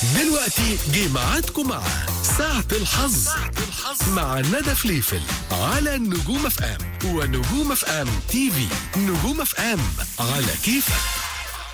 دلوقتي جه ميعادكم مع ساعة الحظ مع ندى فليفل على نجوم اف ام ونجوم اف ام تي في نجوم اف ام على كيفك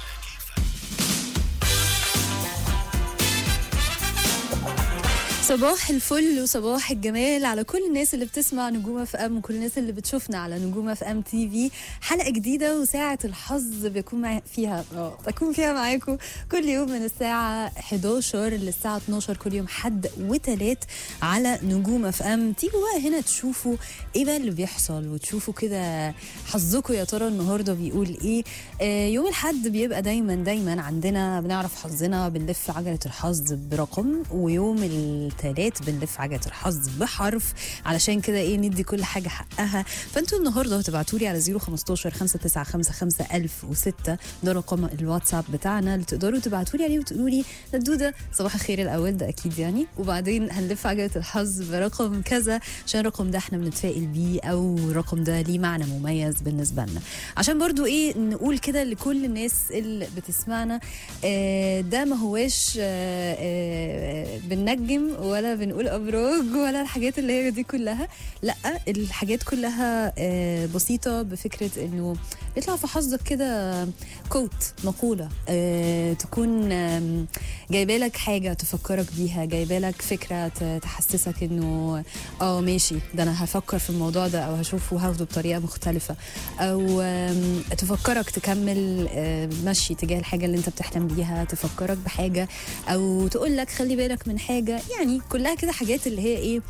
صباح الفل وصباح الجمال على كل الناس اللي بتسمع نجوم اف ام وكل الناس اللي بتشوفنا على نجوم اف ام تي في حلقه جديده وساعه الحظ بيكون مع فيها اه بكون فيها معاكم كل يوم من الساعه 11 للساعه 12 كل يوم حد وتلات على نجوم اف ام تيجوا بقى هنا تشوفوا ايه بقى اللي بيحصل وتشوفوا كده حظكم يا ترى النهارده بيقول ايه آه يوم الحد بيبقى دايما دايما عندنا بنعرف حظنا بنلف عجله الحظ برقم ويوم الثلاث بنلف عجله الحظ بحرف علشان كده ايه ندي كل حاجه حقها فانتوا النهارده هتبعتوا لي على 015 595 1006 ده رقم الواتساب بتاعنا اللي تقدروا تبعتوا لي عليه وتقولوا لي ندوده صباح الخير الاول ده اكيد يعني وبعدين هنلف عجله الحظ برقم كذا عشان الرقم ده احنا بنتفائل بيه او الرقم ده ليه معنى مميز بالنسبه لنا عشان برضو ايه نقول كده لكل الناس اللي بتسمعنا آه ده ما هواش آه آه بننجم ولا بنقول ابراج ولا الحاجات اللي هي دي كلها لا الحاجات كلها آه بسيطه بفكره انه يطلع في حظك كده كوت مقوله آه تكون آم، جايبه لك حاجه تفكرك بيها جايبه لك فكره ت- تحسسك انه اه ماشي ده انا هفكر في الموضوع ده او هشوفه وهاخده بطريقه مختلفه او آم، تفكرك تكمل آه، مشي تجاه الحاجه اللي انت بتحلم بيها تفكرك بحاجه او تقول لك خلي بالك من حاجه يعني كلها كده حاجات اللي هي ايه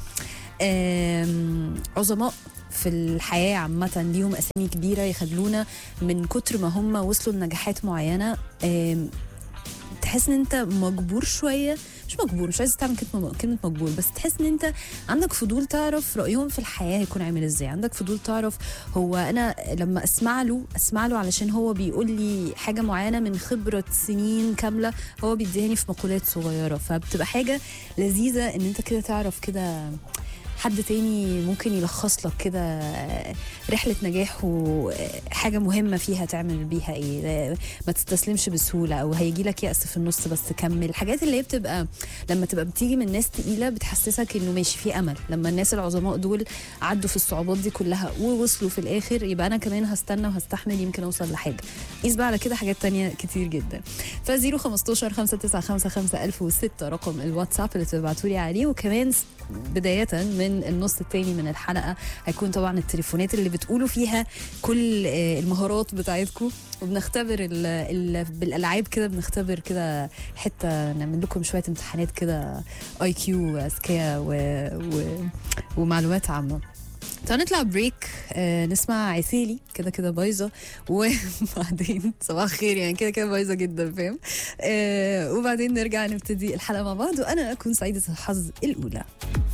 آم، عظماء في الحياة عامة ليهم أسامي كبيرة يخلونا من كتر ما هم وصلوا لنجاحات معينة آم، تحس ان انت مجبور شويه مش مجبور مش عايز تعمل كلمه كلمه مجبور بس تحس ان انت عندك فضول تعرف رايهم في الحياه هيكون عامل ازاي عندك فضول تعرف هو انا لما اسمع له اسمع له علشان هو بيقول لي حاجه معينه من خبره سنين كامله هو بيديهاني في مقولات صغيره فبتبقى حاجه لذيذه ان انت كده تعرف كده حد تاني ممكن يلخص لك كده رحلة نجاح وحاجة مهمة فيها تعمل بيها ايه ما تستسلمش بسهولة او هيجي لك يأس في النص بس كمل الحاجات اللي هي بتبقى لما تبقى بتيجي من ناس تقيلة بتحسسك انه ماشي في امل لما الناس العظماء دول عدوا في الصعوبات دي كلها ووصلوا في الاخر يبقى انا كمان هستنى وهستحمل يمكن اوصل لحاجة قيس بقى على كده حاجات تانية كتير جدا ف 015 595 1006 رقم الواتساب اللي تبعتوا لي عليه وكمان بداية من النص التاني من الحلقة هيكون طبعا التليفونات اللي بتقولوا فيها كل آه، المهارات بتاعتكم وبنختبر ال ال بالالعاب كده بنختبر كده حته نعمل لكم شويه امتحانات كده اي كيو اذكياء و... و... ومعلومات عامه تعالوا نطلع بريك آه نسمع عسيلي كده كده بايظه وبعدين صباح الخير يعني كده كده بايظه جدا فاهم آه وبعدين نرجع نبتدي الحلقه مع بعض وانا اكون سعيده الحظ الاولى